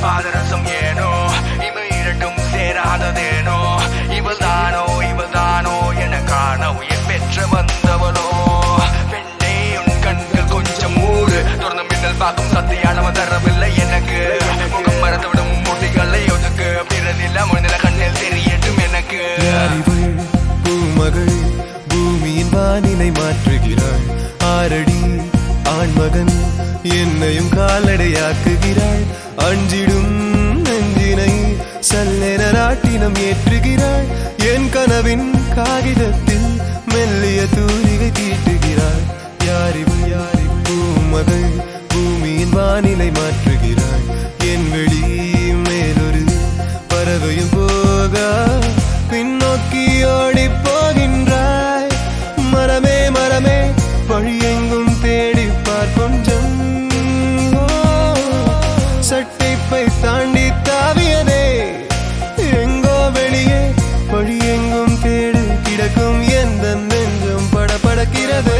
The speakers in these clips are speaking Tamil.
பாதரசம் ஏனோ இவை இரண்டும் சேராததேனோ இவள் தானோ இவள் தானோ என காண உயிர் பெற்று வந்தவளோ பெண்ணே உன் கண்கள் கொஞ்சம் மூடு தொடர்ந்து மின்னல் பார்க்கும் சத்தியானவ தரவில்லை எனக்கு முகம் மறந்து விடும் முட்டிகளை ஒதுக்கு பிறனில மனித கண்ணில் தெரியட்டும் எனக்கு யாரிவள் பூமகள் பூமியின் வானிலை மாற்றுகிறாள் ஆரடி ஆண்மகன் என்னையும் கால்நடையாக்குகிறாள் அஞ்சிடும் நெஞ்சினை சல்லென நாட்டினம் ஏற்றுகிறாள் என் கனவின் காகிதத்தில் மெல்லிய தூரிகை தீட்டுகிறாள் யாரிவள் யாரிவள் பூமகள் பூமியின் வானிலை மாற்றுகிறாள் என் வெளி மேலொரு பறவையும் போக பின்னோக்கி ஓடி போகின்றாய் மரமே மரமே வழியெங்கும் தேடி பார் கொஞ்சம் ஓ, சட்டைப்பை தாண்டி தாவியதே எங்கோ வெளியே வழியெங்கும் தேடு கிடக்கும் எந்த நெஞ்சம் படபடக்கிறதே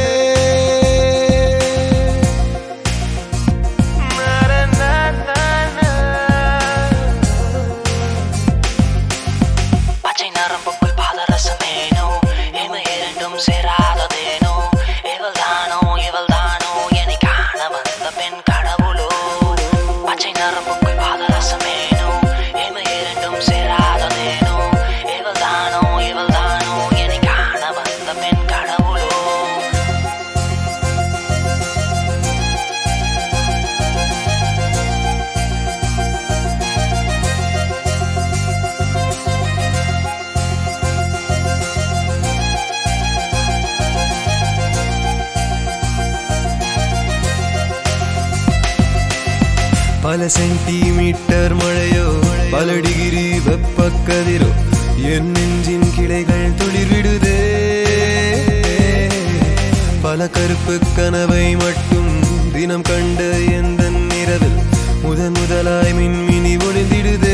பச்சை நரம்புக்குள் பாதரசமேனோ இமை இரண்டும் சேராததேனோ இவள் தானோ இவள் தானோ என்னை காண வந்த பெண் கடவுளோ பச்சை நரம்புக்குள் பாதரசமேனோ இமை இரண்டும் சேராததேனோ இவள் தானோ இவள் தானோ என்னை காண வந்த பெண் கடவுளோ பல சென்டிமீட்டர் மழையோ பல டிகிரி வெப்பக்கதிரோ என் நெஞ்சின் கிளைகள் துளிர்விடுதே பல கருப்பு கனவை மட்டும் தினம் கண்ட எந்த நிறவில் முதன் முதலாய் மின்மினி ஒளிந்திடுதே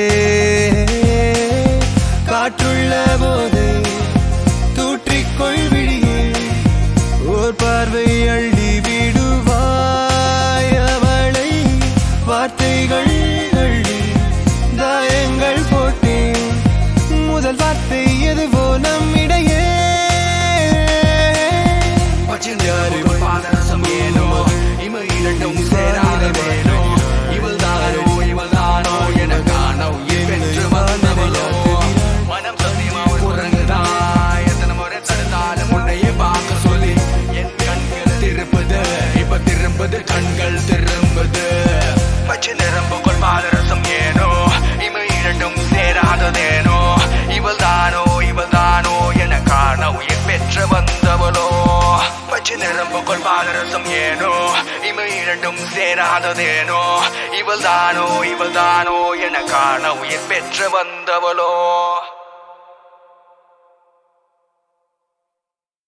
காற்றுள்ள போதே தூற்றிக்கொள் விழியே ஓர் பார்வை அள்ளி விடுவாய் அவளை வார்த்தைகள் அள்ளி தாயங்கள் போட்டேன் முதல் வார்த்தை எதுவோ நம்மிடையே பச்சில் பாதரசம் ஏனோ இமை இரண்டும் சேராததேனோ இவள் தானோ இவள் தானோ என காண உயிர் பெற்று வந்தவளோ மனம் சத்தியமாக உறங்குதா எத்தனை முறை தடுத்தாலும் உன்னையே பார்க்க சொல்லி என் கண்கள் திரும்புது இப்ப திரும்புது கண்கள் திரும்புது பச்சை நிரம்புக்குள் பாதரசம் ஏனோ இமை இரண்டும் சேராததேனோ இவள் தானோ இவள் தானோ என காண உயிர் பெற்று வந்தவளோ பச்சை நிரம்புக்குள் பாதரசம் ஏனோ இமை இரண்டும் சேராததேனோ இவள் தானோ இவள் தானோ என காண உயிர் பெற்று வந்தவளோ